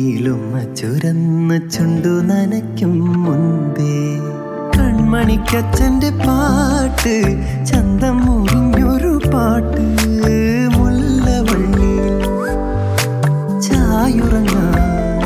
വെയിലും ചുരന്ന് ചുണ്ടു നനയ്ക്കും മുൻപേ കൺമണിക്കച്ഛന്റെ പാട്ട് ചന്തം മുറിഞ്ഞൊരു പാട്ട് മുല്ലവള്ളി ചായുറങ്ങാൻ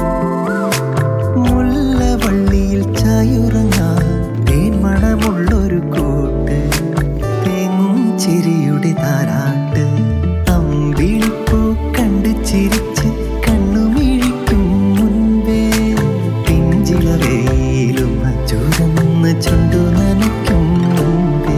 മുല്ലവള്ളിയിൽ ചായുറങ്ങാൻ തേന്മണമുള്ളൊരു കൂട്ട് തെഞ്ചിരിയുടെ താരാട്ട് അമ്പിളിപ്പൂ കണ്ട് ചിരിച്ച് കണ്ണുമിഴിക്കും മുൻപേ പിഞ്ചിളവേലും ചുരന്ന് ചുണ്ടു നനയ്ക്കും മുൻപേ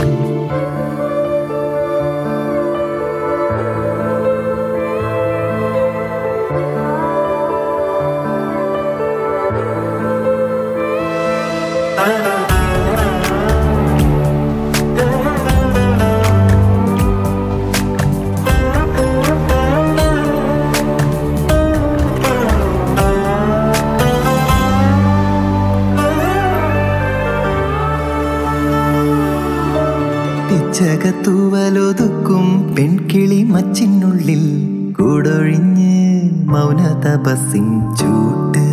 പിച്ചകത്തൂവലൊതുക്കും പെൺകിളി മച്ചിനുള്ളിൽ കൂടൊഴിഞ്ഞ് മൗന തപസിൻ ചൂട്ട്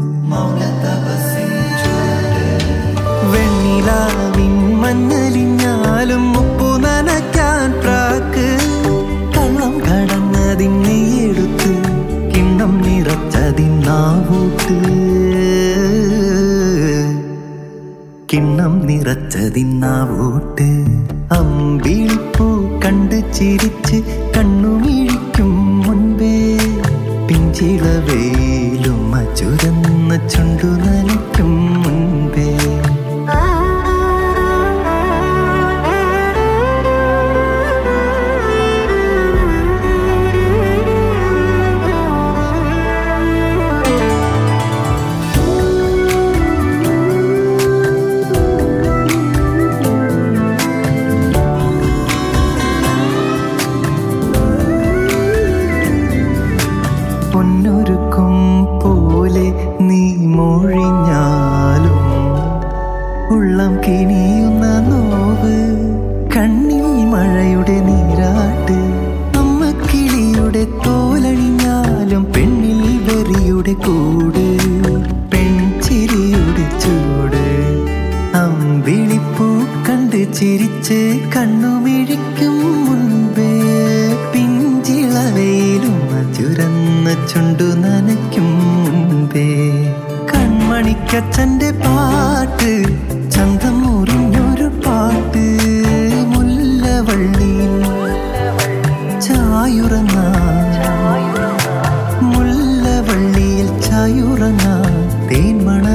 വെണ്ണിലാവിൻ മഞ്ഞലിഞ്ഞാലും ഉപ്പു നനയ്ക്കാൻ പ്രാക്ക് കള്ളം കടന്നതിനെ എടുത്ത് കിണ്ണം നിറച്ചതിന്നാവൂട്ട് കിണ്ണം നിറച്ചതിന്നാവൂട്ട് അമ്പിളിപ്പൂ കണ്ട് ചിരിച്ച് കണ്ണുമിഴിക്കും മുൻപേ പിഞ്ചിളവേലും ചുരന്ന ചുണ്ടു നനയ്ക്കും മുൻപേ പൊന്നൊരുക്കും പോലെ നീ മൊഴിഞ്ഞാലും ഉള്ളം കിണിയുന്ന നോവ് കണ്ണിൽ മഴയുടെ നീരാട്ട് അമ്മ കിളിയുടെ തോലണിഞ്ഞാലും പെണ്ണിൽ വെറിയുടെ കൂട് പെൺചിരിയുടെ ചൂട് അമ്പിളിപ്പൂ കണ്ട് ചിരിച്ച് കണ്ണുമിഴിക്കും മുൻപേ പിഞ്ചിളവയിലും ചുരന്ന ചുണ്ടു നനയ്ക്കും മുൻപേ കൺമണിക്കച്ഛന്റെ പാട്ട്